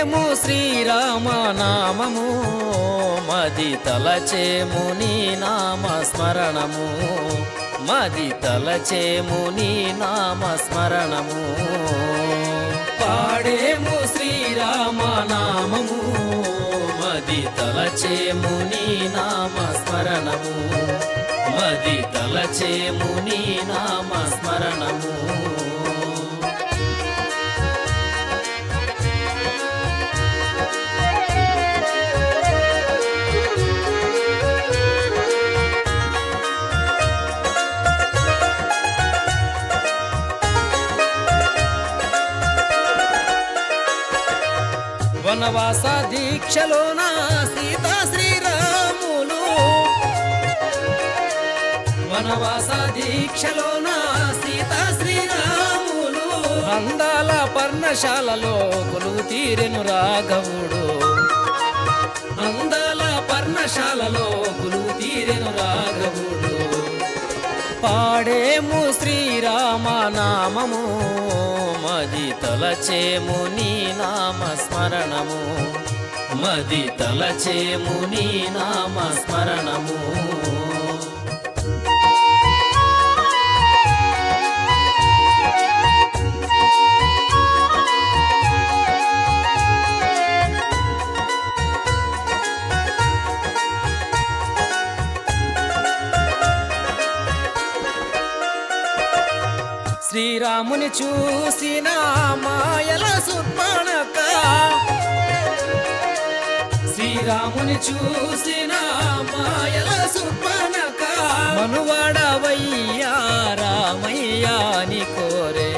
పాడేము శ్రీరామ నామము మది తలచేము నీ నామ స్మరణము మది తలచేము నీ నామ స్మరణము పాడేము శ్రీరామ నామము మది తలచేము నీ నామ స్మరణము మది తలచేము నీ నామ స్మరణము వనవాస దీక్షలోన సీతా శ్రీరాములు వనవాస దీక్షలోన సీతా శ్రీరాములు అందాల పర్ణశాలలో కొలువు తీరెను రాఘవుడు అందాల పర్ణశాలలో కొలువు తీరెను రాఘవుడు పాడేము శ్రీరామ నామము మది తలచేము నీ నామ స్మరణము మది తలచేము నీ నామ స్మరణము శ్రీరాముని చూసిన మాయల సుర్పణక శ్రీరాముని చూసిన మాయల సుర్పణక మనువాడవయ్యా రామయ్యా అని కోరే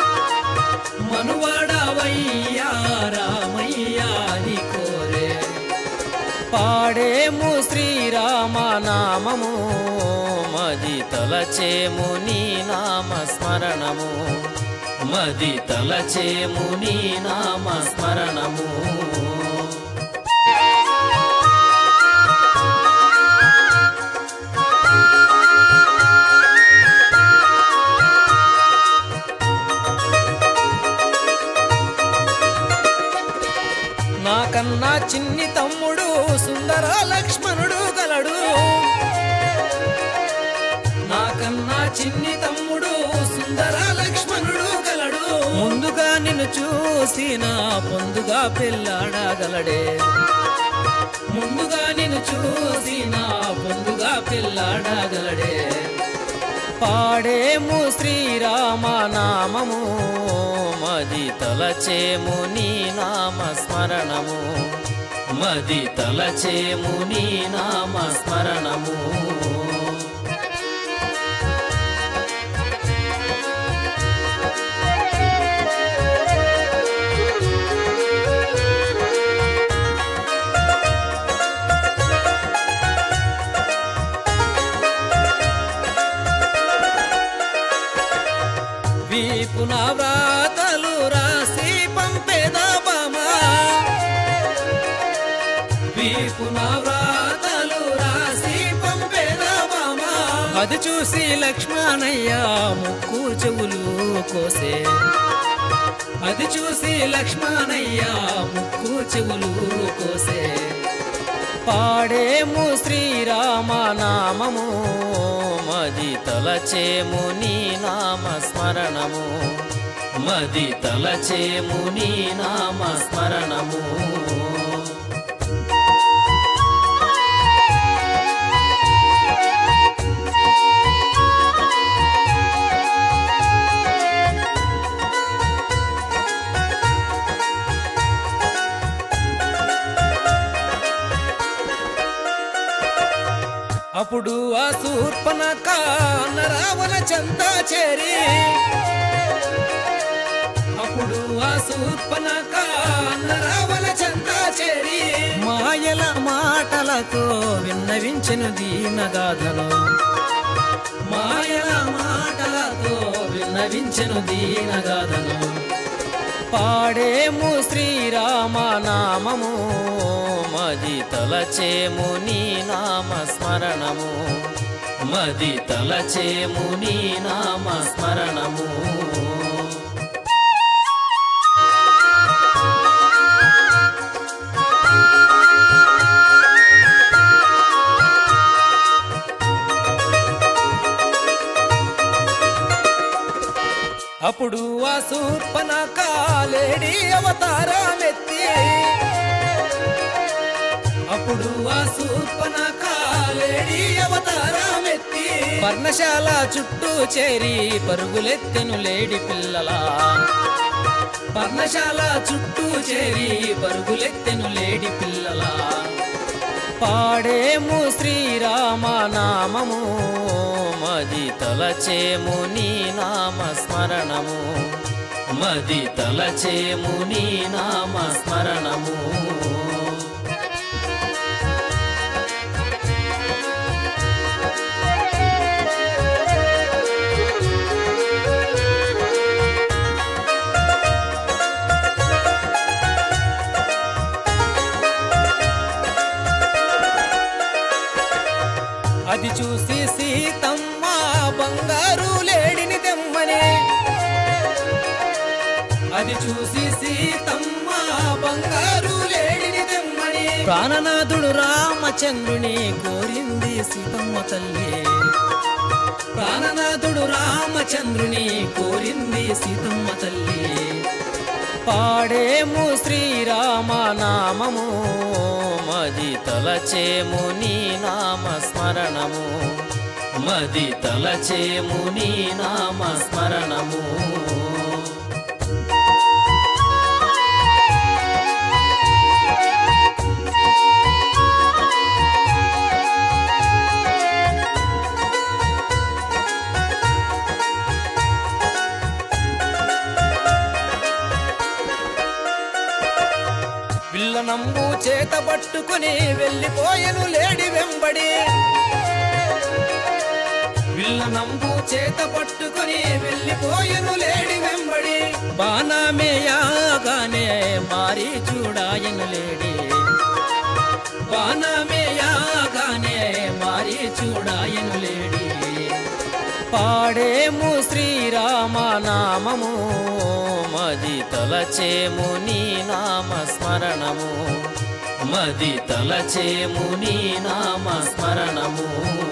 మనువాడవయ్యా రామయ్యా అని కోరే పాడేము శ్రీరామ నామము మది తలచేము నీ నామ స్మరణము మది తలచేము నీ నామ స్మరణము నాకన్నా చిన్ని తమ్ముడు సుందర లక్ష్మణుడు గలడు నాకన్నా చిన్ని తమ్ముడు సుందర లక్ష్మణుడు గలడు ముందుగా నిన్ను చూసిన పొందుగా పెళ్ళాడగలడే ముందుగా నిన్ను చూసిన పొందుగా పెళ్ళాడగలడే పాడేము శ్రీరామ నామము మది తలచేము నీ నామ స్మరణము మది తలచేము నీ నామ స్మరణము వీపున వ్రాతలు రాసి పంపేదామా వీపున వ్రాతలు రాసి పంపేదామా అది చూసి లక్ష్మణయ్య ముక్కు చెవులు కోసే అది చూసి లక్ష్మణయ్య ముక్కు చెవులు కోసే పాడేము శ్రీరామ నామము మది తలచేము నీ నామ స్మరణము మది తలచేము నీ నామ స్మరణము అప్పుడు ఆ శూర్పణక రావణ చంద చేరి అప్పుడు ఆ శూర్పణక రావణ చంద చేరి మాయల మాటలతో విన్నవించెను దీనగాథను మాయల మాటలతో విన్నవించెను దీనగాథను పాడేము శ్రీరామ నామము మది తలచేము నీ నామ స్మరణము మది తలచేము నీ నామ స్మరణము శూర్పణ కాలేడి అవతారమెత్తి అప్పుడు ఆ శూర్పణ కాలేడి అవతారమెత్తి పర్ణశాల చుట్టూ చేరి పరుగులెత్తెను లేడి పిల్లలా పర్ణశాల చుట్టూ చేరి పరుగులెత్తెను లేడి పిల్లలా పాడేము శ్రీరామ నామము మది తలచేము నీ నామ స్మరణము మది తలచేము నీ నామ స్మరణము అది చూసి సీతమ్మ బంగారు లేడిని తెమ్మని అది చూసి సీతమ్మ బంగారు లేడిని తెమ్మని ప్రాణనాథుడు రామచంద్రుని కోరింది సీతమ్మ తల్లి ప్రాణనాథుడు రామచంద్రుని కోరింది సీతమ్మ తల్లి పాడేము శ్రీరామ నామము మది తలచేము నీ నామ స్మరణము మది తలచేము నీ నామ స్మరణము విల్లనంబు చేత పట్టుకుని వెళ్ళిపోయెను లేడి వెంబడి విల్లనంబు చేత పట్టుకుని వెళ్ళిపోయెను లేడి వెంబడి బాణమేయాగానే మారి చూడాయను లేడి బాణమేయాగానే మారి చూడాయను లేడి పాడేము శ్రీరామ నామము మది తలచేము నీ నామ స్మరణము మది తలచేము నీ నామ స్మరణము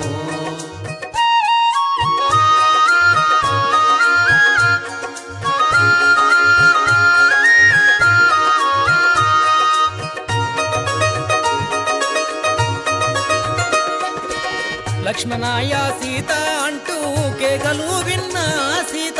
లక్ష్మణాయ సీత అంటూ కేకలు విన్న సీత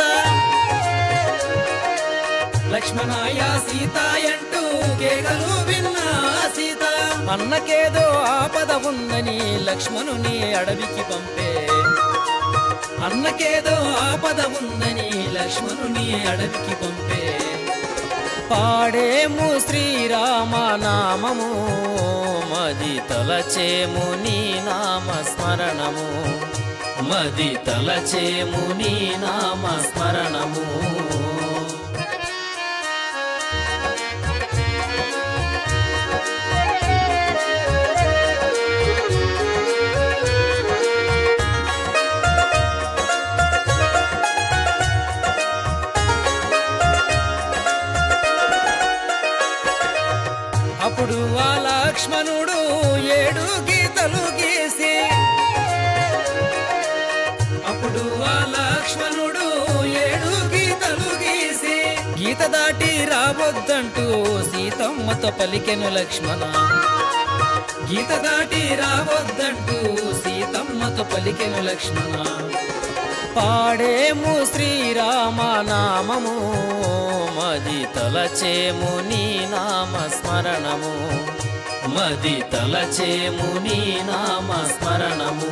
లక్ష్మణాయ సీత అంటూ కేకలు విన్న సీత అన్నకేదో ఆపద ఉందని లక్ష్మణుని అడవికి పంపే అన్నకేదో ఆపద ఉందని లక్ష్మణుని అడవికి పంపే పాడేము శ్రీరామ నామము మది తలచేము నీ నామ స్మరణము మది తలచేము నీ నామ స్మరణము అప్పుడు ఆ లక్ష్మణుడు ఏడు గీతలు గీసి అప్పుడు ఆ లక్ష్మణుడు ఏడు గీతలు గీసి గీత దాటి రావద్దంటూ సీతమ్మతో పలికెను లక్ష్మణ గీత దాటి రావద్దంటూ సీతమ్మతో పలికెను లక్ష్మణ పాడేము శ్రీరామ నామము మది తలచేము నీ నామ స్మరణము మది తలచేము నీ నామ స్మరణము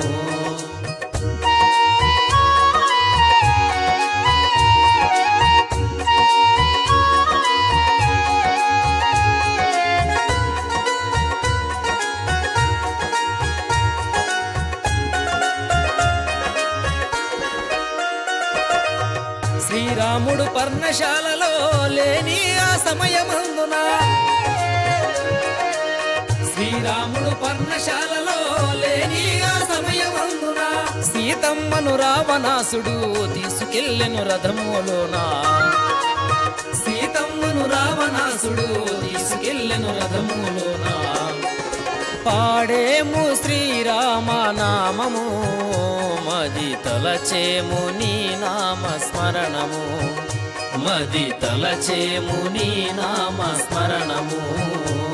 శ్రీరాముడు పర్ణశాలలో లేని ఆ సమయమందున శ్రీరాముడు పర్ణశాలలో లేని ఆ సమయమందున సీతమ్మను రావణాసుడు తీసుకెళ్ళెను రథములోనా సీతమ్మను రావణాసుడు తీసుకెళ్ళెను రథములోనా పాడేము శ్రీరామ నామము మది తలచేము నీ నామ స్మరణము మది తలచేము నీ నామ స్మరణము